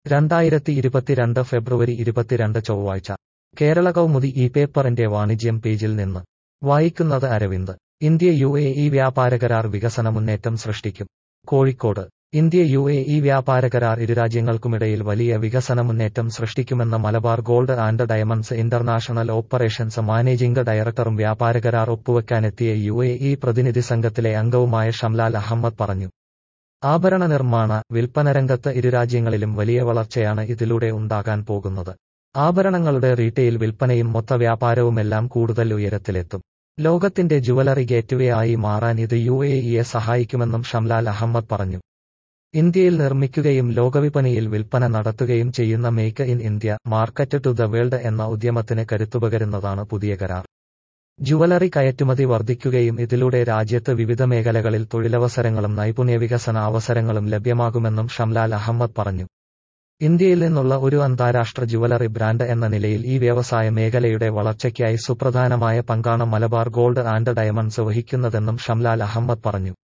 രണ്ടായിരത്തി ഇരുപത്തിരണ്ട് ഫെബ്രുവരി ഇരുപത്തിരണ്ട് ചൊവ്വാഴ്ച കേരള കൗമുദി ഈ പേപ്പറിന്റെ വാണിജ്യം പേജിൽ നിന്ന് വായിക്കുന്നത് Aravind India U A E വ്യാപാര കരാർ വികസന മുന്നേറ്റം സൃഷ്ടിക്കും Kozhikode India U A E വ്യാപാര കരാർ ഇരുരാജ്യങ്ങൾക്കുമിടയിൽ വലിയ വികസന മുന്നേറ്റം സൃഷ്ടിക്കുമെന്ന് Malabar gold and diamonds international operations managing ഡയറക്ടറും വ്യാപാര കരാർ ഒപ്പുവെക്കാനെത്തിയ യു എ ഇ പ്രതിനിധി സംഘത്തിലെ അംഗവുമായ ഷംലാൽ അഹമ്മദ് പറഞ്ഞു ആഭരണ നിർമ്മാണ വിൽപ്പന രംഗത്ത് ഇരുരാജ്യങ്ങളിലും വലിയ വളർച്ചയാണ് ഇതിലൂടെ ഉണ്ടാകാൻ പോകുന്നത് ആഭരണങ്ങളുടെ റീറ്റെയിൽ വിൽപ്പനയും മൊത്ത വ്യാപാരവുമെല്ലാം കൂടുതൽ ഉയരത്തിലെത്തും ലോകത്തിന്റെ ജുവലറി ഗേറ്റ്വേ ആയി മാറാൻ ഇത് യു എ ഇയെ സഹായിക്കുമെന്നും ഷംലാൽ അഹമ്മദ് പറഞ്ഞു ഇന്ത്യയിൽ നിർമ്മിക്കുകയും ലോകവിപണിയിൽ വിൽപ്പന നടത്തുകയും ചെയ്യുന്ന make in India market to the world എന്ന ഉദ്യമത്തിന് കരുത്തുപകരുന്നതാണ് പുതിയ കരാർ ജുവലറി കയറ്റുമതി വർദ്ധിക്കുകയും ഇതിലൂടെ രാജ്യത്ത് വിവിധ മേഖലകളിൽ തൊഴിലവസരങ്ങളും നൈപുണ്യ വികസന അവസരങ്ങളും ലഭ്യമാകുമെന്നും ഷംലാൽ അഹമ്മദ് പറഞ്ഞു ഇന്ത്യയിൽ നിന്നുള്ള ഒരു അന്താരാഷ്ട്ര ജുവലറി ബ്രാൻഡ് എന്ന നിലയിൽ ഈ വ്യവസായ മേഖലയുടെ വളർച്ചയ്ക്കായി സുപ്രധാനമായ പങ്കാണ് മലബാർ ഗോൾഡ് ആൻഡ് ഡയമണ്ട്സ് വഹിക്കുന്നതെന്നും ഷംലാൽ അഹമ്മദ് പറഞ്ഞു